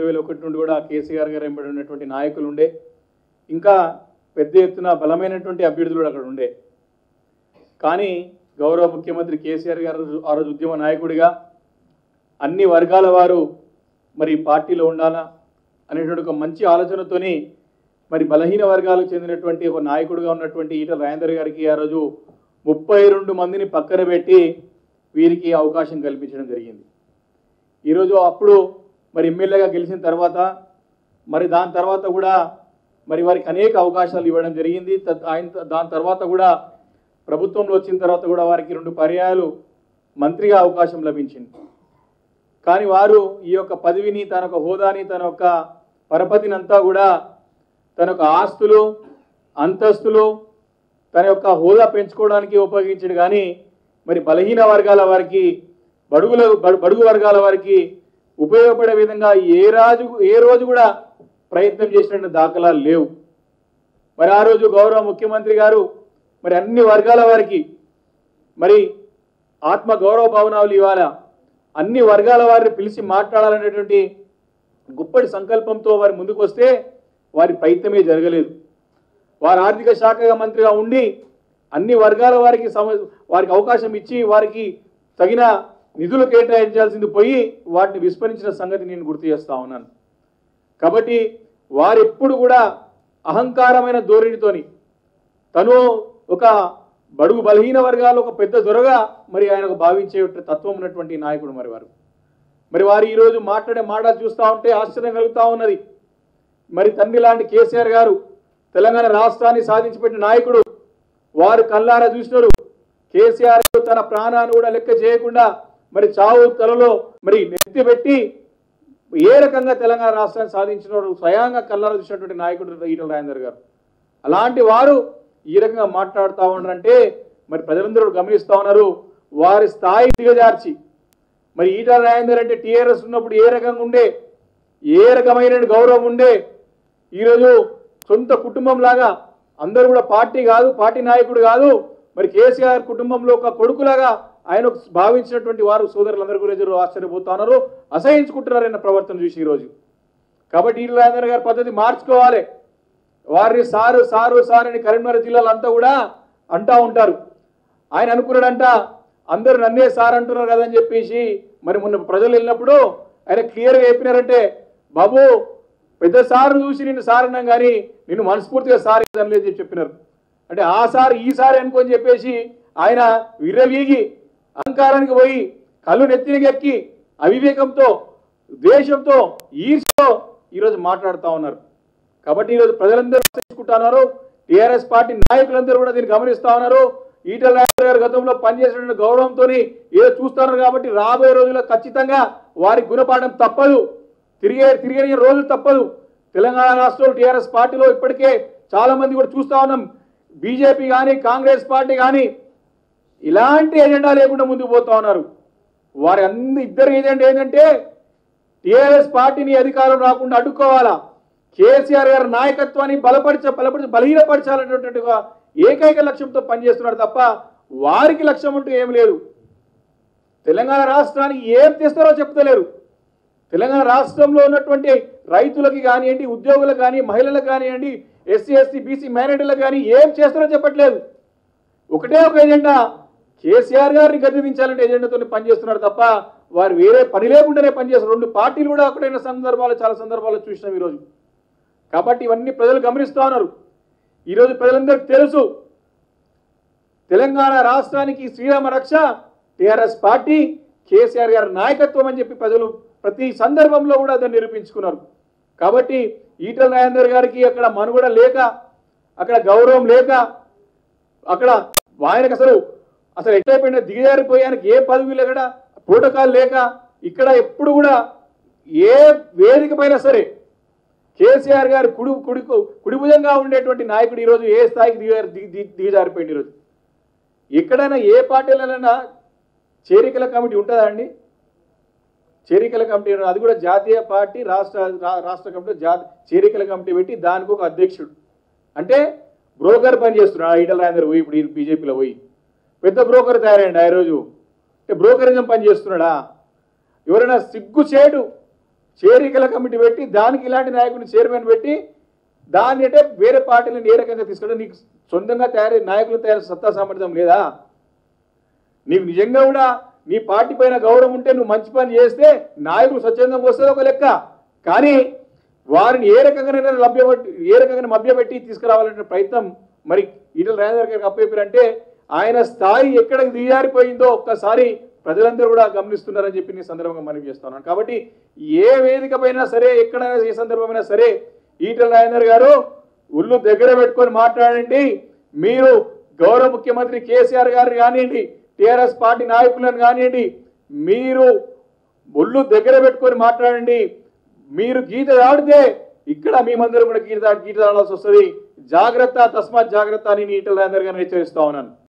వేల ఒకటి నుండి కూడా కేసీఆర్ గారు ఎంబడి ఉన్నటువంటి నాయకులు ఉండే ఇంకా పెద్ద ఎత్తున బలమైనటువంటి అభ్యర్థులు కూడా అక్కడ ఉండే కానీ గౌరవ ముఖ్యమంత్రి కేసీఆర్ గారు ఆ రోజు ఉద్యమ నాయకుడిగా అన్ని వర్గాల వారు మరి పార్టీలో ఉండాలా అనేటువంటి ఒక మంచి ఆలోచనతోని మరి బలహీన వర్గాలకు చెందినటువంటి ఒక నాయకుడిగా ఉన్నటువంటి ఈటల రాజేందర్ గారికి ఆ రోజు ముప్పై రెండు మందిని పక్కన పెట్టి వీరికి అవకాశం కల్పించడం జరిగింది ఈరోజు అప్పుడు మరి ఎమ్మెల్యేగా గెలిచిన తర్వాత మరి దాని తర్వాత కూడా మరి వారికి అనేక అవకాశాలు ఇవ్వడం జరిగింది త- ఆయన దాని తర్వాత కూడా ప్రభుత్వంలో వచ్చిన తర్వాత కూడా వారికి రెండు పర్యాయాలు మంత్రిగా అవకాశం లభించింది కానీ వారు ఈ యొక్క పదవిని తన యొక్క హోదాని తన యొక్క పరపతిని అంతా కూడా తన యొక్క ఆస్తులు అంతస్తులు తన యొక్క హోదా పెంచుకోవడానికి ఉపయోగించాడు కానీ మరి బలహీన వర్గాల వారికి బడుగుల బడు- బడుగు వర్గాల వారికి ఉపయోగపడే విధంగా ఏ రాజు ఏ రోజు కూడా ప్రయత్నం చేసినట్టు దాఖలాలు లేవు మరి ఆ రోజు గౌరవ ముఖ్యమంత్రి గారు మరి అన్ని వర్గాల వారికి మరి ఆత్మ గౌరవ భవనాలు ఇవ్వాలా అన్ని వర్గాల వారిని పిలిచి మాట్లాడాలనేటువంటి గుప్పటి సంకల్పంతో వారి ముందుకు వస్తే వారి ప్రయత్నమే జరగలేదు వారు ఆర్థిక శాఖ మంత్రిగా ఉండి అన్ని వర్గాల వారికి సమ వారికి అవకాశం ఇచ్చి వారికి తగిన నిధులు కేటాయించాల్సింది పోయి వాటిని విస్మరించిన సంగతి నేను గుర్తు చేస్తా ఉన్నాను కాబట్టి వారెప్పుడు కూడా అహంకారమైన ధోరణితోని తను ఒక బడుగు బలహీన వర్గాలు ఒక పెద్ద దొరగా మరి ఆయనకు భావించే తత్వం ఉన్నటువంటి నాయకుడు మరి వారు మరి వారు ఈరోజు మాట్లాడే మాటలు చూస్తూ ఉంటే ఆశ్చర్యం కలుగుతూ ఉన్నది మరి తండ్రి లాంటి కేసీఆర్ గారు తెలంగాణ రాష్ట్రాన్ని సాధించి పెట్టిన నాయకుడు వారు కల్లారా చూసినారు కేసీఆర్ తన ప్రాణాన్ని కూడా లెక్క చేయకుండా మరి చావు తలలో మరి నెత్తి పెట్టి ఏ రకంగా తెలంగాణ రాష్ట్రాన్ని సాధించిన స్వయంగా కల్లారా చూసినటువంటి నాయకుడు ఈటల రాజేందర్ గారు అలాంటి వారు ఈ రకంగా మాట్లాడుతూ ఉన్నారంటే మరి ప్రజలందరూ గమనిస్తూ ఉన్నారు వారి స్థాయి దిగజార్చి మరి ఈటల రాజేందర్ అంటే టీఆర్ఎస్ ఉన్నప్పుడు ఏ రకంగా ఉండే ఏ రకమైన గౌరవం ఉండే ఈరోజు సొంత కుటుంబం లాగా అందరూ కూడా పార్టీ కాదు పార్టీ నాయకుడు కాదు మరి కేసీఆర్ కుటుంబంలో ఒక కొడుకులాగా ఆయన భావించినటువంటి వారు సోదరులందరూ కూడా ఎదురు ఆశ్చర్యపోతా ఉన్నారు అసహించుకుంటున్నారన్న ప్రవర్తన చూసి ఈరోజు కాబట్టి ఈటల రాజేందర్ గారి పద్ధతి మార్చుకోవాలి వారిని సారు సారు సారు అని కరీంనగర్ జిల్లాలో అంతా కూడా అంటా ఉంటారు ఆయన అనుకున్నాడంట అందరూ నన్నే సార్ అంటున్నారు కదా అని చెప్పేసి మరి మొన్న ప్రజలు వెళ్ళినప్పుడు ఆయన క్లియర్గా చెప్పినారంటే బాబు పెద్ద సార్ చూసి నిన్ను సార్ అన్నాం కానీ నిన్ను మనస్ఫూర్తిగా సార్ అనలేదు చెప్పి చెప్పినారు అంటే ఆ సార్ ఈ సార్ అనుకొని చెప్పేసి ఆయన విర్రవీగి అహంకారానికి పోయి కళ్ళు నెత్తినకి ఎక్కి అవివేకంతో ద్వేషంతో ఈర్ష్యతో ఈరోజు మాట్లాడుతూ ఉన్నారు కాబట్టి ఈరోజు ప్రజలందరూ తెలుసుకుంటున్నారు టీఆర్ఎస్ పార్టీ నాయకులందరూ కూడా దీన్ని గమనిస్తా ఉన్నారు ఈటల రాజేంద్ర గారు గతంలో పనిచేసిన గౌరవంతో ఏదో చూస్తున్నారు కాబట్టి రాబోయే రోజుల్లో ఖచ్చితంగా వారి గుణపాఠం తప్పదు తిరిగే తిరిగే రోజులు తప్పదు తెలంగాణ రాష్ట్రంలో టీఆర్ఎస్ పార్టీలో ఇప్పటికే చాలా మంది కూడా చూస్తా ఉన్నాం బీజేపీ కానీ కాంగ్రెస్ పార్టీ కానీ ఇలాంటి ఎజెండా లేకుండా ముందుకు పోతా ఉన్నారు వారి అన్ని ఇద్దరు ఏజెండా ఏంటంటే టీఆర్ఎస్ పార్టీని అధికారం రాకుండా అడ్డుకోవాలా కేసీఆర్ గారి నాయకత్వాన్ని బలపరిచ బలపరిచ బలహీనపరచాలనేటువంటి ఒక ఏకైక లక్ష్యంతో పనిచేస్తున్నారు తప్ప వారికి లక్ష్యం అంటూ ఏం లేదు తెలంగాణ రాష్ట్రానికి ఏం తెస్తారో చెప్తలేరు తెలంగాణ రాష్ట్రంలో ఉన్నటువంటి రైతులకి కానివ్వండి ఉద్యోగులకు కానీ మహిళలకు కానివ్వండి ఎస్సీ ఎస్టీ బీసీ మైనారిటీలకు కానీ ఏం చేస్తారో చెప్పట్లేదు ఒకటే ఒక ఎజెండా కేసీఆర్ గారిని గద్దెదించాలంటే ఎజెండాతో పనిచేస్తున్నారు తప్ప వారు వేరే పని లేకుండానే పనిచేస్తారు రెండు పార్టీలు కూడా ఒకటైన సందర్భాలు చాలా సందర్భాలు చూసినాం ఈరోజు కాబట్టి ఇవన్నీ ప్రజలు గమనిస్తూ ఉన్నారు ఈరోజు ప్రజలందరికీ తెలుసు తెలంగాణ రాష్ట్రానికి శ్రీరామ రక్ష టీఆర్ఎస్ పార్టీ కేసీఆర్ గారి నాయకత్వం అని చెప్పి ప్రజలు ప్రతి సందర్భంలో కూడా దాన్ని నిరూపించుకున్నారు కాబట్టి ఈటల రాజేందర్ గారికి అక్కడ మనుగడ లేక అక్కడ గౌరవం లేక అక్కడ ఆయనకు అసలు అసలు ఎట్లయిపోయినా దిగజారిపోయి ఆయనకి ఏ పదవి లేకడా ప్రోటోకాల్ లేక ఇక్కడ ఎప్పుడు కూడా ఏ వేదిక పైన సరే కేసీఆర్ గారు కుడి కుడి కుడి భుజంగా ఉండేటువంటి నాయకుడు ఈరోజు ఏ స్థాయికి దిగజారి దిగి- దిగి- దిగజారిపోయింది ఈరోజు ఎక్కడైనా ఏ పార్టీలైనా చేరికల కమిటీ ఉంటుందా అండి చేరికల కమిటీ అది కూడా జాతీయ పార్టీ రాష్ట్ర రా- రాష్ట్ర కమిటీ జాతి చేరికల కమిటీ పెట్టి దానికి ఒక అధ్యక్షుడు అంటే బ్రోకర్ పని చేస్తున్నాడు ఈటల రాజేందర్ పోయి ఇప్పుడు బీజేపీలో పోయి పెద్ద బ్రోకర్ తయారైండి ఆ రోజు అంటే బ్రోకరిజం పని చేస్తున్నాడా ఎవరైనా సిగ్గు చేయడు చేరికల కమిటీ పెట్టి దానికి ఇలాంటి నాయకుని చైర్మన్ పెట్టి దాన్ని అంటే వేరే పార్టీలను ఏ రకంగా తీసుకుంటే నీకు సొంతంగా తయారై నాయకులు తయారు సత్తా సామర్థ్యం లేదా నీకు నిజంగా కూడా నీ పార్టీ పైన గౌరవం ఉంటే నువ్వు మంచి పని చేస్తే నాయకులు స్వచ్ఛందంగా వస్తుంది ఒక లెక్క కానీ వారిని ఏ రకంగా లభ్యపెట్టి ఏ రకంగా మభ్యపెట్టి తీసుకురావాలనే ప్రయత్నం మరి ఈటల రాజేందర్ గారికి అప్పచెప్పారంటే ఆయన స్థాయి ఎక్కడికి దిగారిపోయిందో ఒక్కసారి ప్రజలందరూ కూడా గమనిస్తున్నారని చెప్పి నేను సందర్భంగా మనవి చేస్తున్నాను కాబట్టి ఏ వేదిక పైన సరే ఎక్కడైనా ఏ సందర్భమైనా సరే ఈటల రాజేందర్ గారు ఉళ్ళు దగ్గర పెట్టుకొని మాట్లాడండి మీరు గౌరవ ముఖ్యమంత్రి కేసీఆర్ గారిని కానివ్వండి టీఆర్ఎస్ పార్టీ నాయకులను కానివ్వండి మీరు ఒళ్ళు దగ్గర పెట్టుకొని మాట్లాడండి మీరు గీత దాడితే ఇక్కడ మేమందరం కూడా గీత గీత దాడాల్సి వస్తుంది జాగ్రత్త తస్మాత్ జాగ్రత్త అని ఈటల రాజేందర్ గారిని హెచ్చరిస్తా ఉన్నాను